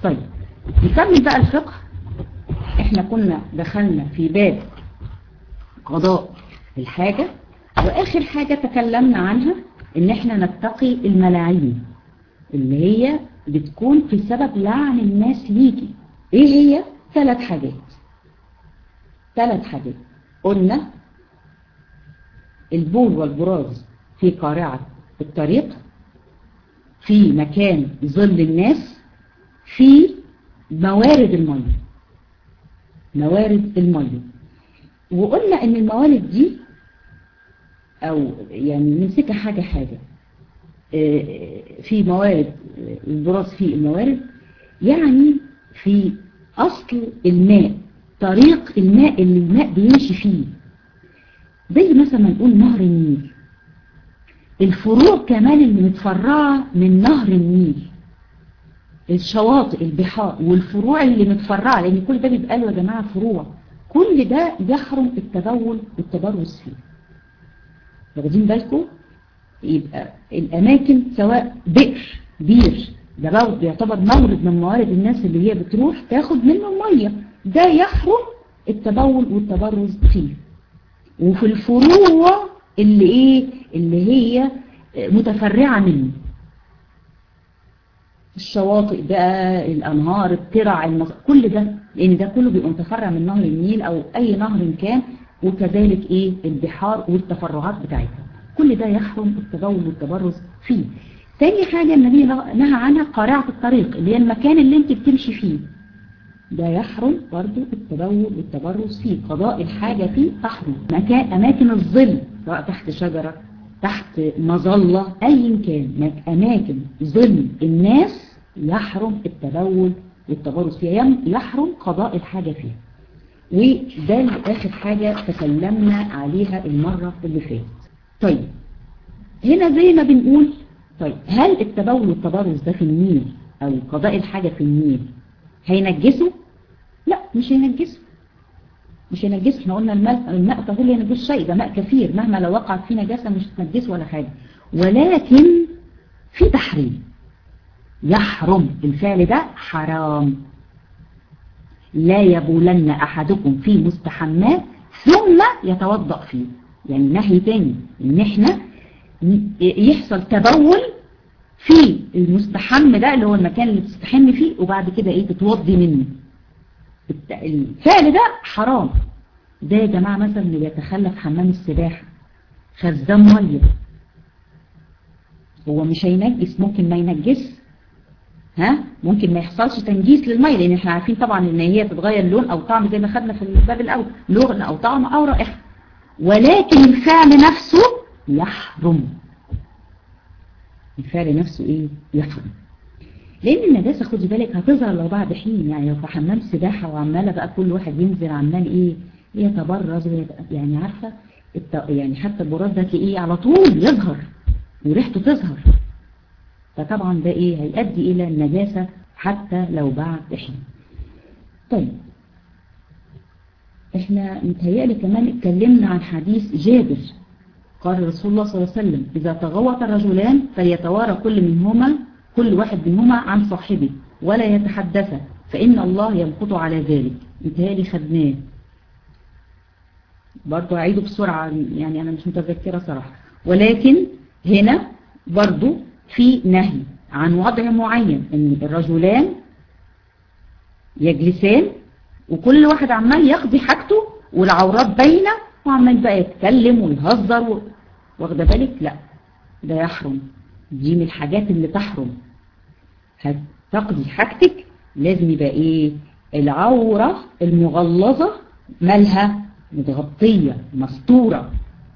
طيب نكمل بقى الفقه احنا كنا دخلنا في باب قضاء الحاجة واخر حاجة تكلمنا عنها ان احنا نتقي الملاعين اللي هي بتكون في سبب لعن الناس ليكي ايه هي ثلاث حاجات ثلاث حاجات قلنا البول والبراز في قارعة الطريق في مكان ظل الناس في موارد المية موارد المية وقلنا ان الموارد دي او يعني نمسكها حاجة حاجة في موارد البراز في الموارد يعني في اصل الماء طريق الماء اللي الماء بيمشي فيه زي مثلا ما نقول نهر النيل الفروع كمان اللي متفرعة من نهر النيل الشواطئ البحار والفروع اللي متفرعة لان كل ده بيبقى له يا جماعة فروع كل ده يحرم التبول والتبرز فيه واخدين بالكم يبقى الاماكن سواء بئر بير ده برضه يعتبر مورد من موارد الناس اللي هي بتروح تاخد منه ميه ده يحرم التبول والتبرز فيه وفي الفروع اللي ايه اللي هي متفرعة منه الشواطئ بقى الانهار الترع المص... كل ده لان ده كله بيبقى متفرع من نهر النيل او اي نهر كان وكذلك ايه البحار والتفرعات بتاعتها كل ده يحرم التبول والتبرز فيه تاني حاجة النبي نهى عنها قارعة الطريق اللي هي المكان اللي انت بتمشي فيه ده يحرم برضو التبول والتبرز فيه قضاء الحاجة فيه تحرم مكان أماكن الظل سواء تحت شجرة تحت مظلة أي كان أماكن ظل الناس يحرم التبول والتبرز فيها يحرم قضاء الحاجة فيها وده آخر حاجة تكلمنا عليها المرة اللي فاتت طيب هنا زي ما بنقول طيب هل التبول والتبرز ده في النيل أو قضاء الحاجة في النيل هينجسه لا مش هينجسه مش هينجسه احنا قلنا الماء الماء طهور لا ينجس شيء ده ماء كثير مهما لو وقعت فيه نجاسة مش تنجسه ولا حاجة ولكن في تحريم يحرم الفعل ده حرام لا يبولن أحدكم في مستحمات ثم يتوضأ فيه يعني نهي تاني ان احنا يحصل تبول في المستحم ده اللي هو المكان اللي تستحم فيه وبعد كده ايه تتوضي منه الفعل ده حرام ده يا جماعة مثلا اللي بيتخلف حمام السباحة خزان مية هو مش هينجس ممكن ما ينجس ها ممكن ما يحصلش تنجيس للمية لان احنا عارفين طبعا ان هي تتغير لون او طعم زي ما خدنا في الباب الاول لون او طعم او رائحة ولكن الفعل نفسه يحرم الفعل نفسه ايه يحرم لان النجاسة خدي بالك هتظهر لو بعد حين يعني لو في حمام سباحة وعمالة بقى كل واحد ينزل عمال ايه يتبرز يعني عارفة يعني حتى البراز ده تلاقيه على طول يظهر وريحته تظهر فطبعا ده ايه هيؤدي الى النجاسة حتى لو بعد حين طيب احنا متهيألي كمان اتكلمنا عن حديث جابر قال رسول الله صلى الله عليه وسلم إذا تغوط الرجلان فليتوارى كل منهما كل واحد منهما عن صاحبه ولا يتحدث فإن الله يمقط على ذلك متهيألي خدناه برضو أعيده بسرعة يعني أنا مش متذكرة صراحة ولكن هنا برضو في نهي عن وضع معين ان الرجلان يجلسان وكل واحد عمال يقضي حاجته والعورات باينة وعمال بقى يتكلم ويهزر واخده بالك لا ده يحرم دي من الحاجات اللي تحرم هتقضي حاجتك لازم يبقى ايه العورة المغلظة مالها متغطية مستورة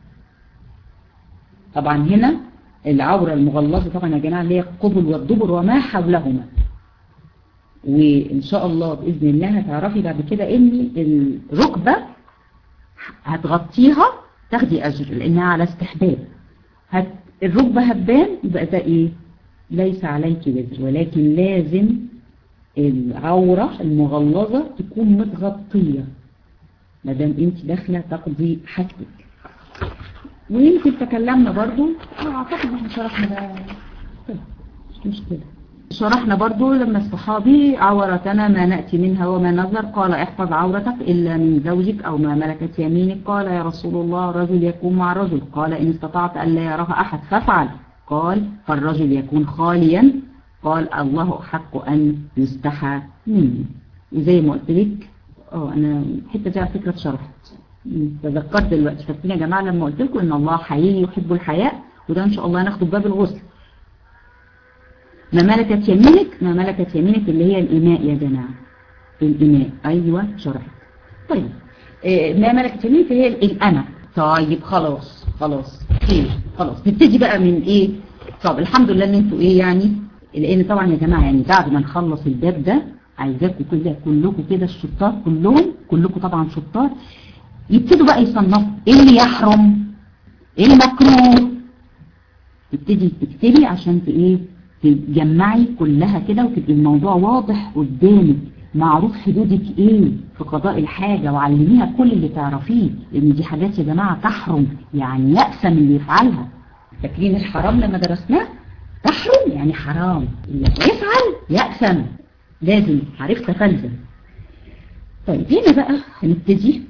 طبعا هنا العورة المغلظة طبعا يا جماعة اللي هي القبل والدبر وما حولهما وإن شاء الله بإذن الله هتعرفي بعد كده إن الركبة هتغطيها تاخدي أجر لأنها على استحباب هت الركبة هتبان يبقى ده إيه ليس عليك وزر ولكن لازم العورة المغلظة تكون متغطية مادام انت داخلة تقضي حاجتك ويمكن تكلمنا برضو اعتقد احنا شرحنا ده مش مشكلة شرحنا برضو لما الصحابي عورتنا ما نأتي منها وما نظر قال احفظ عورتك إلا من زوجك أو ما ملكت يمينك قال يا رسول الله رجل يكون مع رجل قال إن استطعت أن لا يراها أحد فافعل قال فالرجل يكون خاليا قال الله حق أن يستحى مني وزي ما قلت لك اه أنا الحتة دي على فكرة اتشرحت تذكرت دلوقتي فاكرين يا جماعة لما قلت لكم إن الله حيي يحب الحياء وده إن شاء الله هناخده باب الغسل ما ملكت يمينك ما ملكت يمينك اللي هي الإماء يا جماعة الإماء أيوة شرحت طيب إيه ما ملكت يمينك هي الأنا طيب خلاص خلاص خير خلاص نبتدي بقى من إيه طب الحمد لله إن أنتوا إيه يعني لأن طبعا يا جماعة يعني بعد ما نخلص الباب ده عايزاكم كده كلكم كده الشطار كلهم كلكم طبعا شطار يبتدوا بقى يصنفوا ايه اللي يحرم ايه المكروه تبتدي تكتبي عشان ايه تجمعي كلها كده وتبقي الموضوع واضح قدامك معروف حدودك ايه في قضاء الحاجة وعلميها كل اللي تعرفيه لان دي حاجات يا جماعة تحرم يعني يأسم اللي يفعلها فاكرين الحرام لما درسناه تحرم يعني حرام اللي يفعل يأسم لازم عرفت فلزم طيب هنا بقى هنبتدي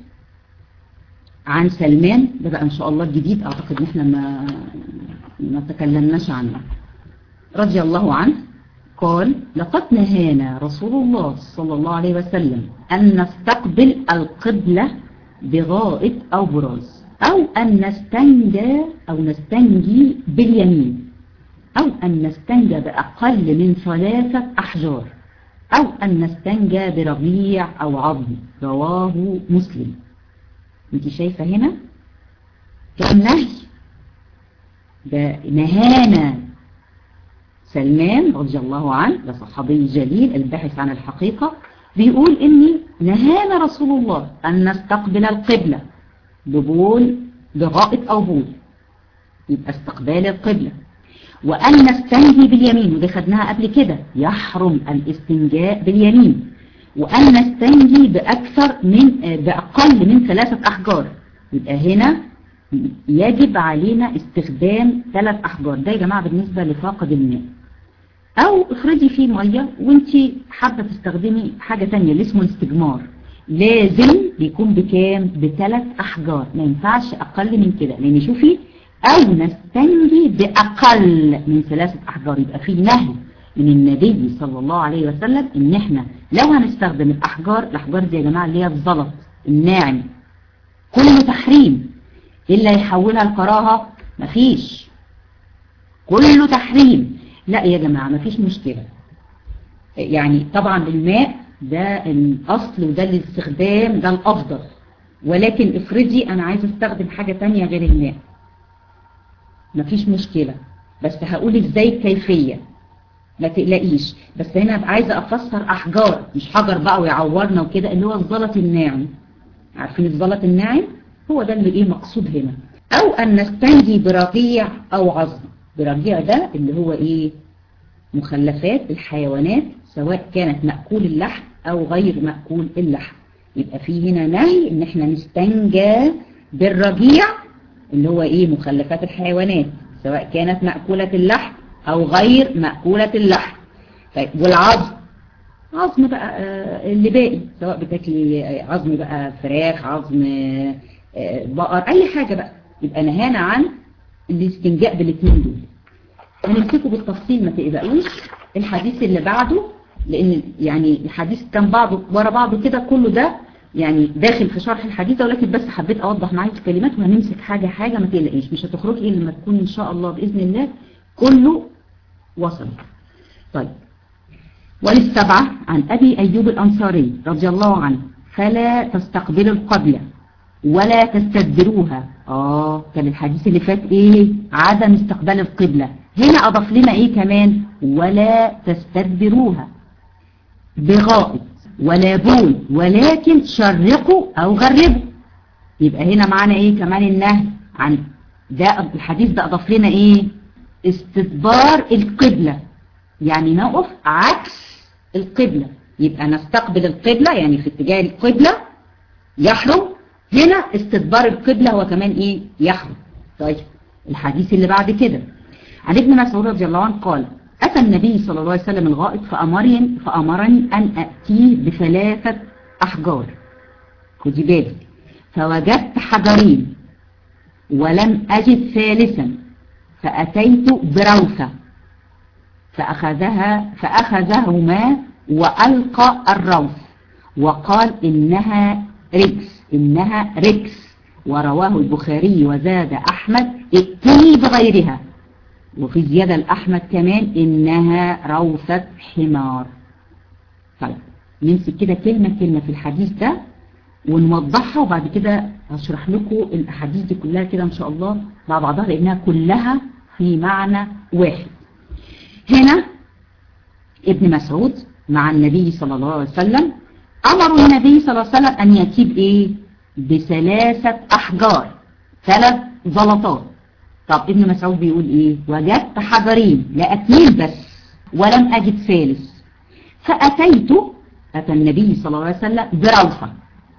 عن سلمان ده بقى ان شاء الله الجديد اعتقد ان احنا ما ما تكلمناش عنه رضي الله عنه قال لقد نهانا رسول الله صلى الله عليه وسلم أن نستقبل القبلة بغائط أو براز أو أن نستنجى أو نستنجي باليمين أو أن نستنجى بأقل من ثلاثة أحجار أو أن نستنجى بربيع أو عظم رواه مسلم انت شايفة هنا كم نهي ده نهانا سلمان رضي الله عنه ده صحابي جليل الباحث عن الحقيقة بيقول إني نهانا رسول الله أن نستقبل القبلة ببول بغائط أو بول يبقى استقبال القبلة وأن نستنجي باليمين ودي خدناها قبل كده يحرم الاستنجاء باليمين وأن نستنجي بأكثر من بأقل من ثلاثة أحجار يبقى هنا يجب علينا استخدام ثلاث أحجار ده يا جماعة بالنسبة لفاقد الماء أو افرضي فيه مية وانت حابة تستخدمي حاجة تانية اللي اسمه الاستجمار لازم يكون بكام بثلاث أحجار ما ينفعش أقل من كده لأن شوفي أو نستنجي بأقل من ثلاثة أحجار يبقى في نهي من النبي صلى الله عليه وسلم ان احنا لو هنستخدم الأحجار الأحجار دي يا جماعة اللي هي الزلط الناعم كله تحريم إلا يحولها الكراهة مفيش كله تحريم لا يا جماعة مفيش مشكلة يعني طبعا الماء ده الأصل وده الاستخدام ده الأفضل ولكن افرضي أنا عايز استخدم حاجة تانية غير الماء مفيش مشكلة بس هقول ازاي الكيفية ما تقلقيش بس هنا عايزة افسر احجار مش حجر بقى ويعورنا وكده اللي هو الزلط الناعم عارفين الزلط الناعم هو ده اللي ايه مقصود هنا او ان نستنجي برقيع او عظم برقيع ده اللي هو ايه مخلفات الحيوانات سواء كانت مأكول اللحم او غير مأكول اللحم يبقى في هنا نهي ان احنا نستنجى بالرجيع اللي هو ايه مخلفات الحيوانات سواء كانت مأكولة اللحم او غير مأكولة اللحم طيب والعظم عظم بقى اللي باقي سواء بتاكلي عظم بقى فراخ عظم بقر اي حاجة بقى يبقى نهانا عن الاستنجاء بالاثنين دول هنمسكه بالتفصيل ما تقلقوش الحديث اللي بعده لان يعني الحديث كان بعضه ورا بعضه كده كله ده يعني داخل في شرح الحديث ولكن بس حبيت اوضح معاك الكلمات وهنمسك حاجة حاجة ما تقلقيش مش هتخرجي الا لما تكون ان شاء الله باذن الله كله وصل طيب وللسبعة عن أبي أيوب الأنصاري رضي الله عنه فلا تستقبلوا القبلة ولا تستدبروها آه كان الحديث اللي فات إيه عدم استقبال القبلة هنا أضاف لنا إيه كمان ولا تستدبروها بغائط ولا بول ولكن شرقوا أو غربوا يبقى هنا معانا إيه كمان النهي عن ده الحديث ده أضاف لنا إيه استدبار القبلة يعني نقف عكس القبلة يبقى نستقبل القبلة يعني في اتجاه القبلة يحرم هنا استدبار القبلة هو كمان ايه يحرم طيب الحديث اللي بعد كده عن ابن مسعود رضي الله عنه قال أتى النبي صلى الله عليه وسلم الغائط فأمرني, فأمرني أن أتيه بثلاثة أحجار خدي بالك فوجدت حجرين ولم أجد ثالثا فأتيت بروثة فأخذها فأخذهما وألقى الروث وقال إنها ركس إنها ركس ورواه البخاري وزاد أحمد ائتني بغيرها وفي زيادة الأحمد كمان إنها روثة حمار طيب نمسك كده كلمة كلمة في الحديث ده ونوضحها وبعد كده هشرح لكم الأحاديث دي كلها كده إن شاء الله مع بعضها لأنها كلها في معنى واحد هنا ابن مسعود مع النبي صلى الله عليه وسلم أمر النبي صلى الله عليه وسلم أن يأتي بإيه بثلاثة أحجار ثلاث زلطات طب ابن مسعود بيقول إيه وجدت حجرين لا اثنين بس ولم أجد ثالث فأتيت أتى النبي صلى الله عليه وسلم بروثة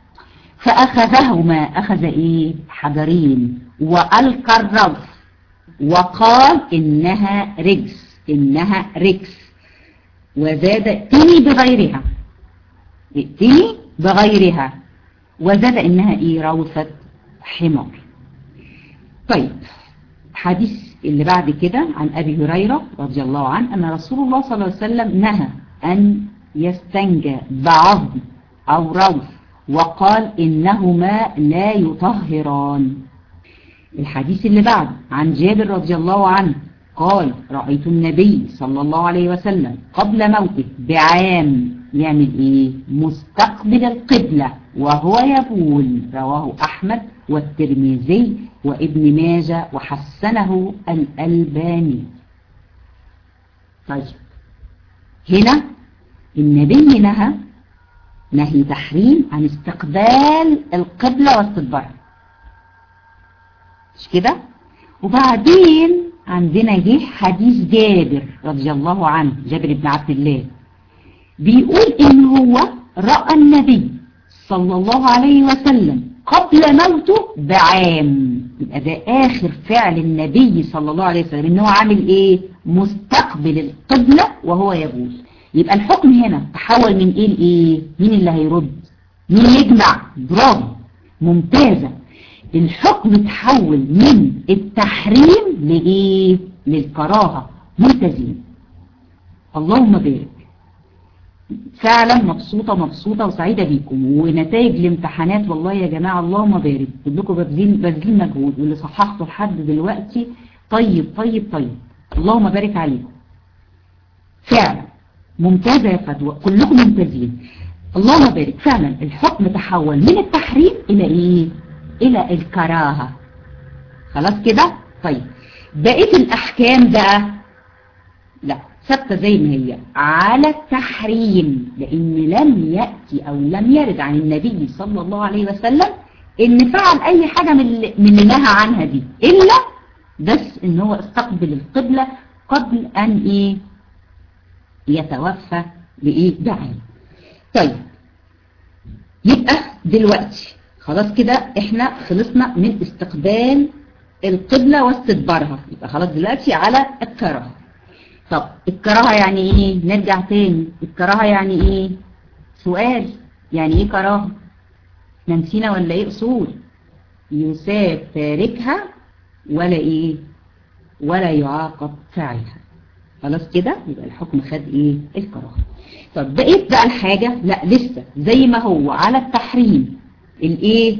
فأخذهما أخذ إيه حجرين وألقى الروث وقال إنها رجس إنها رجس وزاد ائتني بغيرها ائتني بغيرها وزاد إنها إيه روثة حمار طيب حديث اللي بعد كده عن أبي هريرة رضي الله عنه أن رسول الله صلى الله عليه وسلم نهى أن يستنجى بعظم أو روث وقال إنهما لا يطهران الحديث اللي بعد عن جابر رضي الله عنه قال رأيت النبي صلى الله عليه وسلم قبل موته بعام يعمل ايه مستقبل القبلة وهو يبول رواه أحمد والترمذي وابن ماجة وحسنه الألباني طيب هنا النبي نهى نهي تحريم عن استقبال القبلة واستدبارها مش كده وبعدين عندنا جه حديث جابر رضي الله عنه جابر بن عبد الله بيقول ان هو رأى النبي صلى الله عليه وسلم قبل موته بعام يبقى ده اخر فعل النبي صلى الله عليه وسلم ان هو عامل ايه مستقبل القبلة وهو يبول يبقى الحكم هنا تحول من ايه لايه مين اللي هيرد مين يجمع برافو ممتازة الحكم تحول من التحريم لإيه للكراهة ممتازين اللهم بارك فعلا مبسوطة مبسوطة وسعيدة بيكم ونتائج الامتحانات والله يا جماعة اللهم بارك كلكم بذلين بذلين مجهود واللي صححته لحد دلوقتي طيب طيب طيب اللهم بارك عليكم فعلا ممتازة يا فدوى كلكم ممتازين اللهم بارك فعلا الحكم تحول من التحريم إلى إيه إلى الكراهة خلاص كده طيب بقية الأحكام بقى لا ثابتة زي ما هي على التحريم لأن لم يأتي أو لم يرد عن النبي صلى الله عليه وسلم إن فعل أي حاجة من اللي, من اللي نهى عنها دي إلا بس إن هو استقبل القبلة قبل أن إيه يتوفى بإيه بعين طيب يبقى دلوقتي خلاص كده احنا خلصنا من استقبال القبلة واستدبارها يبقى خلاص دلوقتي على الكراهة طب الكراهة يعني ايه نرجع تاني الكراهة يعني ايه سؤال يعني ايه كراهة احنا نسينا ولا ايه اصول يساب تاركها ولا ايه ولا يعاقب فاعلها خلاص كده يبقى الحكم خد ايه الكراهة طب بقيت بقى الحاجة لا لسه زي ما هو على التحريم الايه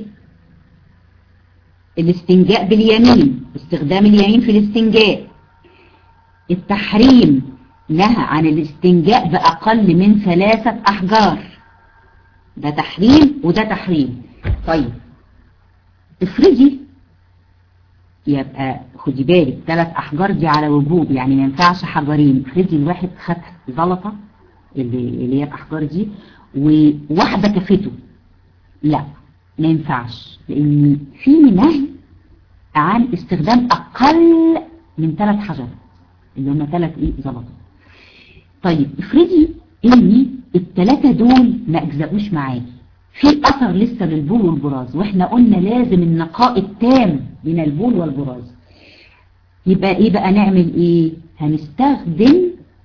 الاستنجاء باليمين استخدام اليمين في الاستنجاء التحريم نهى عن الاستنجاء بأقل من ثلاثة أحجار ده تحريم وده تحريم طيب افرضي يبقى خدي بالك ثلاث أحجار دي على وجوب يعني ما ينفعش حجرين افرضي الواحد خد زلطة اللي, اللي هي الأحجار دي وواحدة كفته لا ما ينفعش لأن في نهي عن استخدام أقل من ثلاث حجرات اللي هم ثلاث ايه زلطة طيب افرضي ان الثلاثة دول ما اجزأوش معاكي في اثر لسه للبول والبراز واحنا قلنا لازم النقاء التام من البول والبراز يبقى ايه بقى نعمل ايه هنستخدم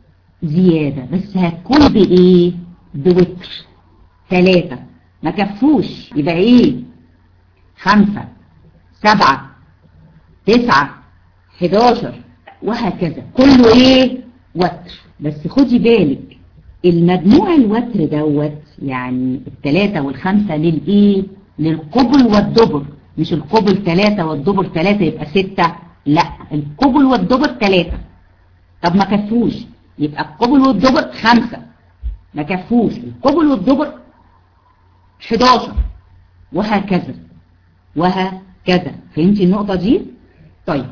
زيادة بس هتكون بايه بوتر ثلاثة ما كفوش يبقى ايه خمسة سبعة تسعة حداشر وهكذا كله ايه وتر بس خدي بالك المجموع الوتر دوت يعني الثلاثة والخمسة للايه للقبل والدبر مش القبل ثلاثة والدبر ثلاثة يبقى ستة لا القبل والدبر ثلاثة طب ما كفوش يبقى القبل والدبر خمسة ما كفوش القبل والدبر 11 وهكذا وهكذا فهمتي النقطة دي طيب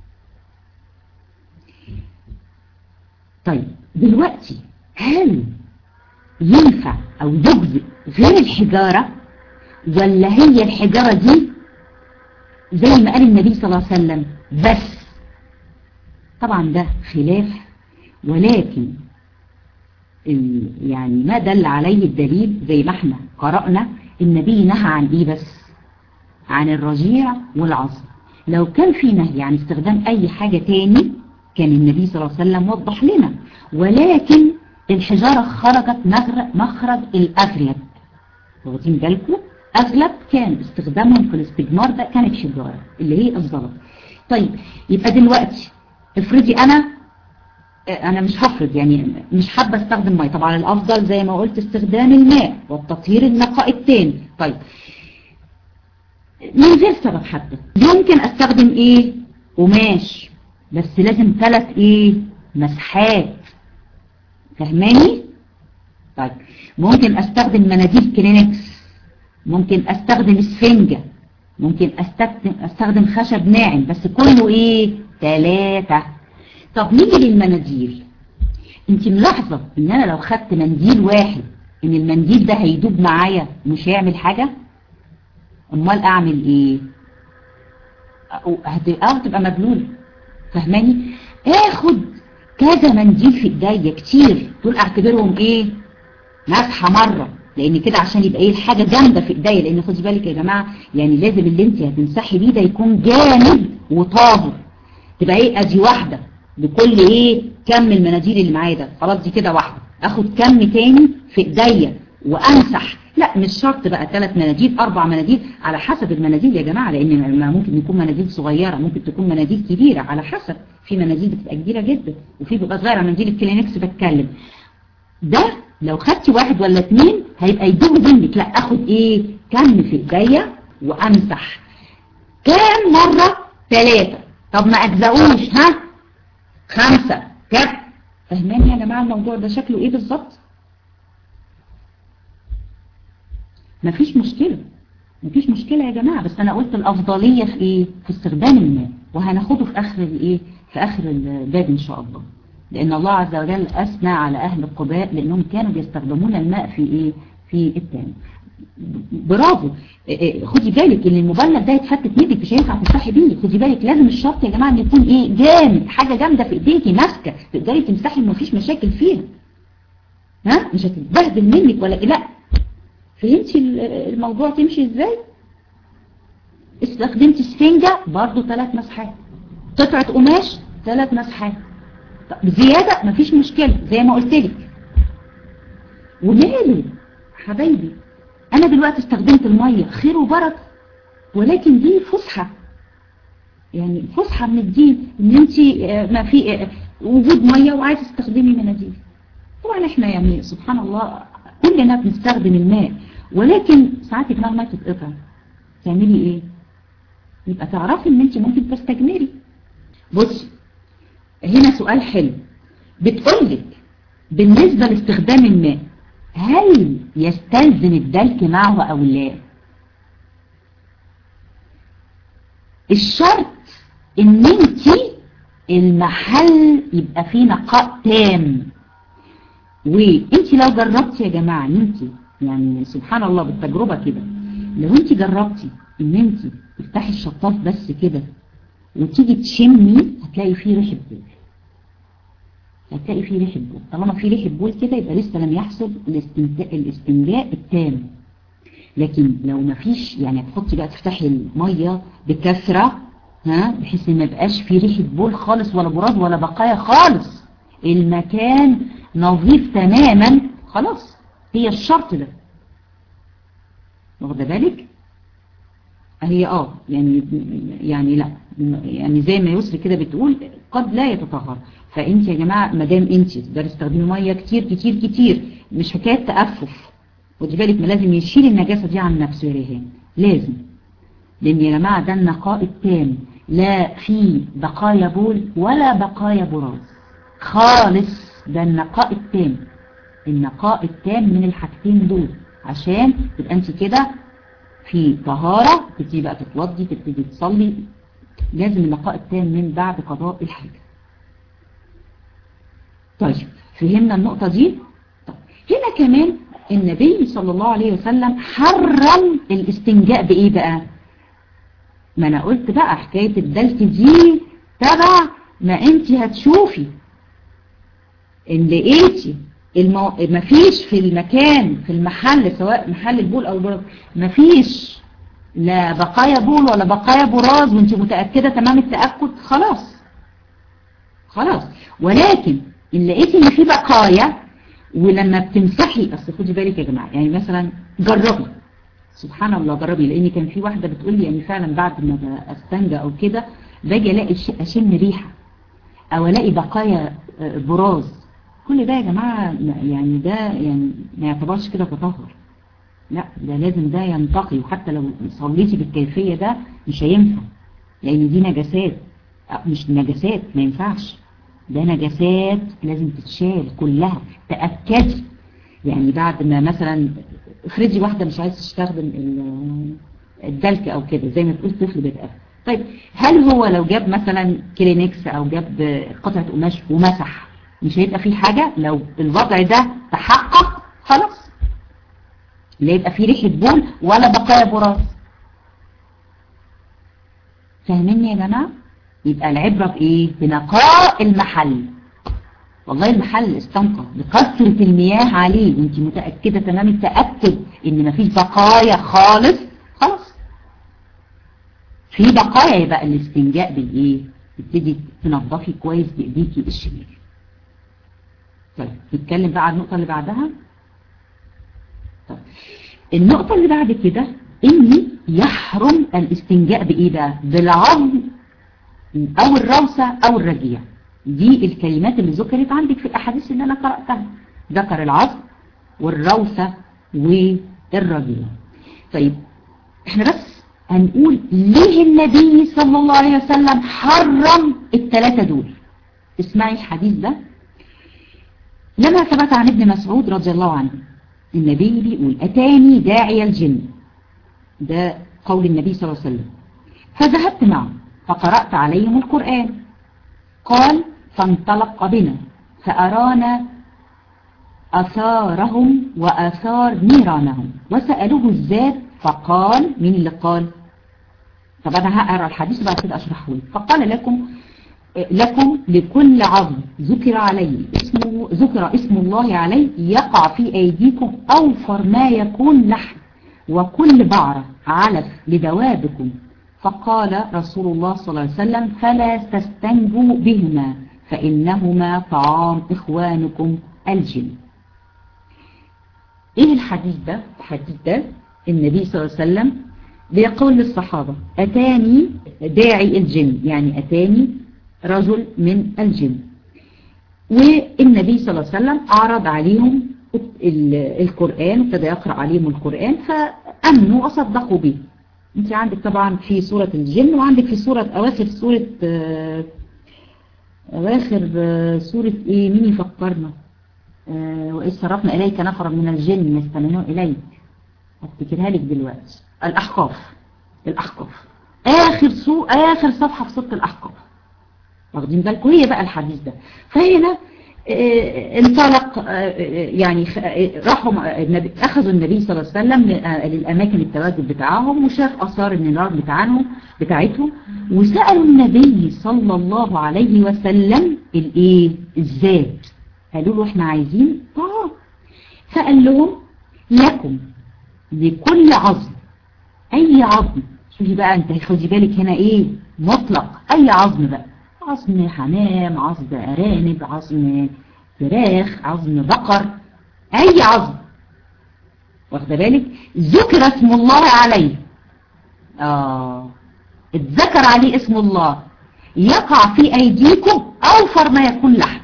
طيب دلوقتي هل ينفع او يجزئ غير الحجارة ولا هي الحجارة دي زي ما قال النبي صلى الله عليه وسلم بس طبعا ده خلاف ولكن يعني ما دل عليه الدليل زي ما احنا قرأنا النبي نهى عن ايه بس عن الرجيع والعصر لو كان في نهي عن استخدام اي حاجة تاني كان النبي صلى الله عليه وسلم وضح لنا ولكن الحجارة خرجت مخرج الاغلب واخدين بالكم اغلب كان استخدامهم في الاستجمار ده كانت حجارة اللي هي الزلط طيب يبقى دلوقتي افرضي انا انا مش هفرض يعني مش حابة استخدم مية طبعا الافضل زي ما قلت استخدام الماء والتطهير النقاء التاني طيب من غير سبب حتى يمكن استخدم ايه قماش بس لازم ثلاث ايه مسحات فهماني طيب ممكن استخدم مناديل كلينكس ممكن استخدم اسفنجة ممكن استخدم, استخدم خشب ناعم بس كله ايه ثلاثة طب نيجي للمناديل انت ملاحظة ان انا لو خدت منديل واحد ان المنديل ده هيدوب معايا مش هيعمل حاجة امال اعمل ايه اه هتبقى مجنونة فهماني اخد كذا منديل في ايديا كتير دول اعتبرهم ايه مسحة مرة لان كده عشان يبقى ايه الحاجة جامدة في ايديا لان خدي بالك يا جماعة يعني لازم اللي انت هتمسحي بيه ده يكون جامد وطاهر تبقى ايه ادي واحدة بكل ايه كم المناديل اللي معايا ده خلاص دي كده واحدة اخد كم تاني في ايديا وامسح لا مش شرط بقى ثلاث مناديل اربع مناديل على حسب المناديل يا جماعة لان ممكن يكون مناديل صغيرة ممكن تكون مناديل كبيرة على حسب في مناديل بتبقى كبيرة جدا وفي بتبقى صغيرة مناديل الكلينكس بتكلم ده لو خدت واحد ولا اتنين هيبقى يدوب منك لا اخد ايه كم في ايديا وامسح كام مرة ثلاثة طب ما اجزقوش ها خمسة كم فهماني يا جماعة الموضوع ده شكله ايه بالظبط مفيش مشكلة مفيش مشكلة يا جماعة بس انا قلت الافضلية في ايه في استخدام الماء وهناخده في اخر الايه في اخر الباب ان شاء الله لان الله عز وجل اثنى على اهل القباء لانهم كانوا بيستخدمون الماء في ايه في التاني برافو خدي بالك ان المبلغ ده يتفتت منك مش هينفع تمسحي بيه خدي بالك لازم الشرط يا جماعه ان يكون ايه جامد حاجه جامده في ايديكي ماسكه تقدري تمسحي مفيش مشاكل فيها ها مش هتتبهدل منك ولا لا فهمتي الموضوع تمشي ازاي استخدمت اسفنجة برضو ثلاث مسحات قطعة قماش ثلاث مسحات زيادة مفيش مشكلة زي ما قلت لك وماله حبايبي انا دلوقتي استخدمت المية خير وبركة ولكن دي فسحة يعني فسحة من الدين ان انت ما في وجود مية وعايز تستخدمي مناديل طبعا احنا يعني سبحان الله كلنا بنستخدم الماء ولكن ساعات يا الماء تتقطع تعملي ايه يبقى تعرفي ان انت ممكن تستجمري بصي هنا سؤال حلو بتقولك بالنسبة لاستخدام الماء هل يستلزم الدلك معه او لا الشرط ان انت المحل يبقى فيه نقاء تام وانت لو جربتي يا جماعة ان انت يعني سبحان الله بالتجربة كده لو انت جربتي ان انت تفتحي الشطاف بس كده وتيجي تشمي هتلاقي فيه ريحة بول هتلاقي فيه ريحة بول طالما فيه ريحة بول كده يبقى لسه لم يحصل الاستنجاء التام لكن لو ما فيش يعني هتحطي بقى تفتحي المية بكثرة ها بحيث ان ما يبقاش فيه ريحة بول خالص ولا براد ولا بقايا خالص المكان نظيف تماما خلاص هي الشرط ده واخده بالك هي اه يعني يعني لا يعني زي ما يسري كده بتقول قد لا يتطهر فانت يا جماعه ما دام انت تقدري تستخدمي ميه كتير كتير كتير مش حكايه تأفف خدي بالك ما لازم يشيل النجاسه دي عن نفسه يا ريهان لازم لان يا جماعه ده النقاء التام لا في بقايا بول ولا بقايا براز خالص ده النقاء التام النقاء التام من الحاجتين دول عشان تبقى انت كده في طهارة تبتدي بقى تتوضي تبتدي تصلي لازم النقاء التام من بعد قضاء الحاجة طيب فهمنا النقطة دي طيب. هنا كمان النبي صلى الله عليه وسلم حرم الاستنجاء بإيه بقى ما أنا قلت بقى حكاية الدلك دي تبع ما انت هتشوفي ان لقيتي المو... مفيش في المكان في المحل سواء محل البول او البراز مفيش لا بقايا بول ولا بقايا براز وانت متأكدة تمام التأكد خلاص خلاص ولكن ان لقيتي ان في بقايا ولما بتمسحي اصل خدي بالك يا جماعة يعني مثلا جربي سبحان الله جربي لان كان في واحدة بتقول لي يعني فعلا بعد ما استنجى او كده باجي الاقي اشم ريحة او الاقي بقايا براز كل ده يا جماعة يعني ده يعني ما يعتبرش كده تطهر لا ده لازم ده ينتقي وحتى لو صليتي بالكيفية ده مش هينفع لان دي نجاسات مش نجاسات ما ينفعش ده نجاسات لازم تتشال كلها تأكدي يعني بعد ما مثلا افرضي واحدة مش عايز تستخدم الدلك او كده زي ما تقول طفل بيتقفل طيب هل هو لو جاب مثلا كلينكس او جاب قطعة قماش ومسح مش هيبقى فيه حاجة لو الوضع ده تحقق خلاص لا يبقى فيه ريحة بول ولا بقايا براز فاهميني يا جماعة يبقى العبرة بإيه بنقاء المحل والله المحل استنقى بكثرة المياه عليه وانت متأكدة تمام التأكد ان مفيش بقايا خالص خلاص في بقايا يبقى الاستنجاء بالايه تبتدي تنظفي كويس بايديكي الشمال طيب نتكلم بقى عن النقطة اللي بعدها طيب. النقطة اللي بعد كده ان يحرم الاستنجاء بايه بقى بالعظم او الروسة او الرجيع دي الكلمات اللي ذكرت عندك في الاحاديث اللي انا قرأتها ذكر العظم والروسة والرجيع طيب احنا بس هنقول ليه النبي صلى الله عليه وسلم حرم الثلاثة دول اسمعي الحديث ده لما ثبت عن ابن مسعود رضي الله عنه النبي بيقول أتاني داعي الجن ده قول النبي صلى الله عليه وسلم فذهبت معه فقرأت عليهم القرآن قال فانطلق بنا فأرانا أثارهم وأثار نيرانهم وسألوه الزاد فقال مين اللي قال طب أنا هقرأ الحديث بعد كده أشرحه لك فقال لكم لكم لكل عظم ذكر عليه اسمه ذكر اسم الله عليه يقع في أيديكم أوفر ما يكون لحم وكل بعرة علف لدوابكم فقال رسول الله صلى الله عليه وسلم فلا تستنجوا بهما فإنهما طعام إخوانكم الجن إيه الحديث ده؟ الحديث ده النبي صلى الله عليه وسلم بيقول للصحابة أتاني داعي الجن يعني أتاني رجل من الجن والنبي صلى الله عليه وسلم أعرض عليهم القرآن ابتدى يقرأ عليهم القرآن فأمنوا وصدقوا به انت عندك طبعا في سورة الجن وعندك في سورة أواخر سورة أواخر سورة إيه مين يفكرنا وإذ صرفنا إليك نفرا من الجن يستمعون إليك هفتكرها لك دلوقتي الأحقاف الأحقاف آخر سو آخر صفحة في سورة الأحقاف واخدين بالكم هي بقى الحديث ده فهنا انطلق يعني راحوا النبي اخذوا النبي صلى الله عليه وسلم للاماكن التواجد بتاعهم وشاف اثار النار بتاعهم بتاعتهم وسالوا النبي صلى الله عليه وسلم الايه الزاد قالوا له احنا عايزين طعام فقال لهم لكم لكل عظم اي عظم شوفي بقى انت خدي بالك هنا ايه مطلق اي عظم بقى عظم حمام عظم أرانب عظم فراخ عظم بقر اي عظم واخد بالك ذكر اسم الله عليه اه اتذكر عليه اسم الله يقع في ايديكم اوفر ما يكون لحم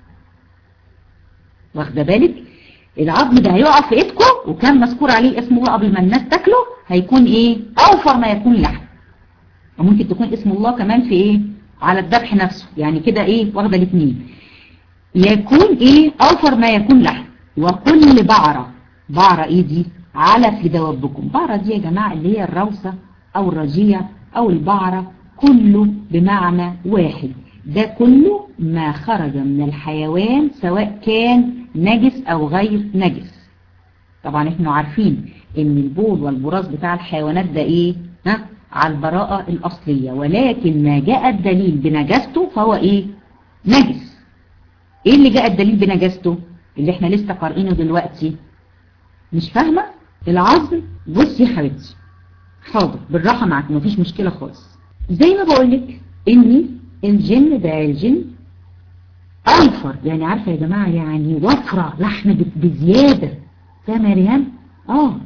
واخد بالك العظم ده هيقع في ايدكم وكان مذكور عليه اسم الله قبل ما الناس تاكله هيكون ايه اوفر ما يكون لحم وممكن تكون اسم الله كمان في ايه على الذبح نفسه يعني كده ايه واخده الاثنين يكون ايه اوفر ما يكون لحم وكل بعرة بعرة ايه دي على في دوابكم بعرة دي يا جماعة اللي هي الروسة او الرجيع او البعرة كله بمعنى واحد ده كله ما خرج من الحيوان سواء كان نجس او غير نجس طبعا احنا عارفين ان البول والبراز بتاع الحيوانات ده ايه ها على البراءة الاصلية ولكن ما جاء الدليل بنجاسته فهو ايه نجس ايه اللي جاء الدليل بنجاسته اللي احنا لسه قارئينه دلوقتي مش فاهمة العظم بصي يا حبيبتي حاضر بالراحة معاك مفيش مشكلة خالص زي ما بقولك ان الجن ده الجن أوفر يعني عارفة يا جماعة يعني وفرة لحم بزيادة فاهمة يا ريان اه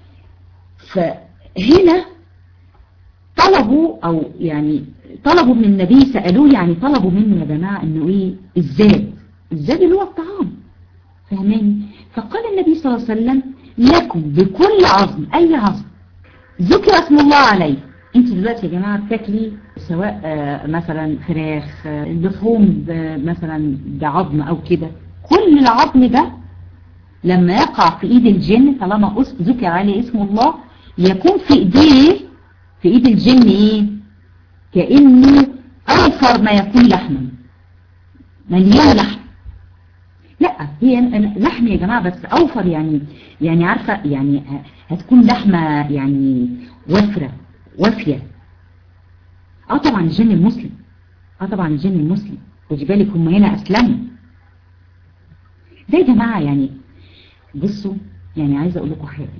فهنا طلبوا او يعني طلبوا من النبي سألوه يعني طلبوا منه يا جماعة انه ايه الزاد الزاد اللي هو الطعام فاهماني فقال النبي صلى الله عليه وسلم لكم بكل عظم اي عظم ذكر اسم الله عليه انت دلوقتي يا جماعة بتاكلي سواء مثلا فراخ لحوم مثلا بعظم او كده كل العظم ده لما يقع في ايد الجن طالما ذكر عليه اسم الله يكون في ايديه في ايد الجن ايه كأنه اوفر ما يكون لحما مليان لحم لا هي لحم يا جماعة بس اوفر يعني يعني عارفة يعني هتكون لحمة يعني وفرة وافية اه طبعا الجن المسلم اه طبعا الجن المسلم خدي بالك هم هنا اسلموا ده يا جماعة يعني بصوا يعني عايزة اقول لكم حاجة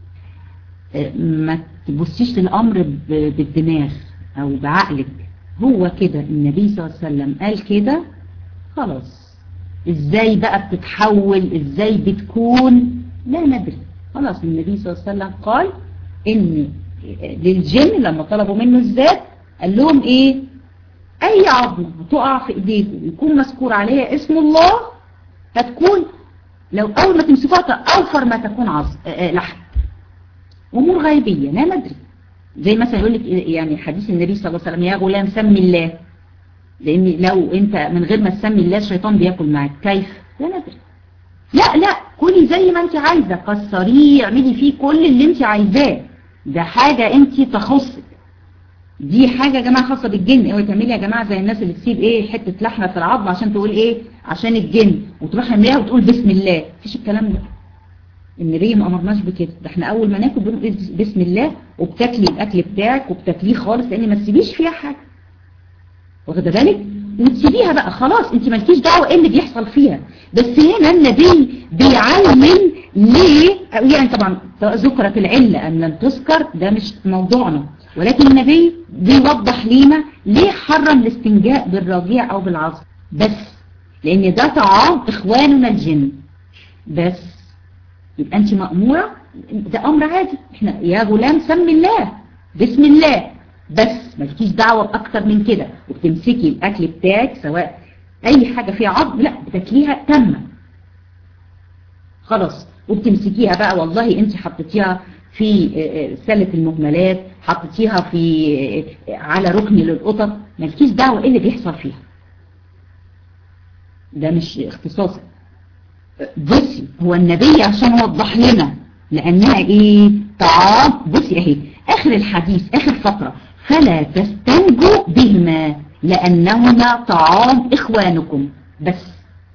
ما تبصيش للامر بالدماغ او بعقلك هو كده النبي صلى الله عليه وسلم قال كده خلاص ازاي بقى بتتحول ازاي بتكون لا ندري خلاص النبي صلى الله عليه وسلم قال ان للجن لما طلبوا منه الذات قال لهم ايه اي عظمة هتقع في ايديكم يكون مذكور عليها اسم الله هتكون لو اول ما تمسكوها اوفر ما تكون عظم لحم امور غيبية لا ندري زي مثلا يقول لك يعني حديث النبي صلى الله عليه وسلم يا غلام سمي الله لان لو انت من غير ما تسمي الله الشيطان بياكل معاك كيف لا ندري لا لا كلي زي ما انت عايزة كسريه اعملي فيه كل اللي انت عايزاه ده حاجة انت تخصك دي حاجة يا جماعة خاصة بالجن اوعي تعملي يا جماعة زي الناس اللي تسيب ايه حتة لحمة في العظم عشان تقول ايه عشان الجن وتروح عاملاها وتقول بسم الله مفيش الكلام ده النبي ما امرناش بكده ده احنا اول ما ناكل بنقول بسم الله وبتاكلي الاكل بتاعك وبتاكليه خالص لان ما تسيبيش فيها حاجة واخده بالك وتسيبيها بقى خلاص انت مالكيش دعوه ايه اللي بيحصل فيها بس هنا النبي بيعلم ليه يعني طبعا ذكرت العله ان لم تذكر ده مش موضوعنا ولكن النبي بيوضح لينا ليه حرم الاستنجاء بالرضيع او بالعظم بس لان ده طعام اخواننا الجن بس يبقى انت مأمورة ده امر عادي احنا يا غلام سمي الله بسم الله بس مالكيش دعوة باكتر من كده وبتمسكي الاكل بتاعك سواء اي حاجة فيها عظم لا بتاكليها تامة خلاص وبتمسكيها بقى والله انت حطيتيها في سلة المهملات حطيتيها في على ركن للقطط مالكيش دعوة ايه اللي بيحصل فيها ده مش اختصاصي بصي هو النبي عشان وضح لنا لانها ايه طعام بصي اهي اخر الحديث اخر فقرة فلا تستنجوا بهما لانهما طعام اخوانكم بس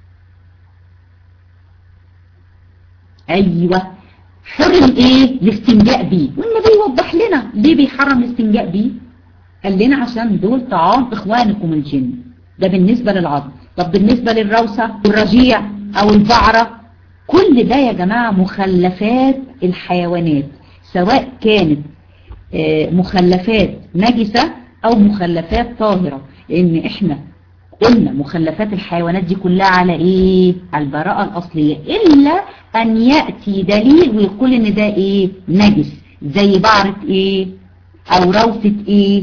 ايوه حرم ايه الاستنجاء بيه والنبي يوضح لنا ليه بيحرم الاستنجاء بيه قال لنا عشان دول طعام اخوانكم الجن ده بالنسبة للعظم طب بالنسبة للروسة والرجيع او البعرة كل ده يا جماعة مخلفات الحيوانات سواء كانت مخلفات نجسة او مخلفات طاهرة لان احنا قلنا مخلفات الحيوانات دي كلها على ايه البراءة الاصلية الا ان يأتي دليل ويقول ان ده ايه نجس زي بعرة ايه او روثة ايه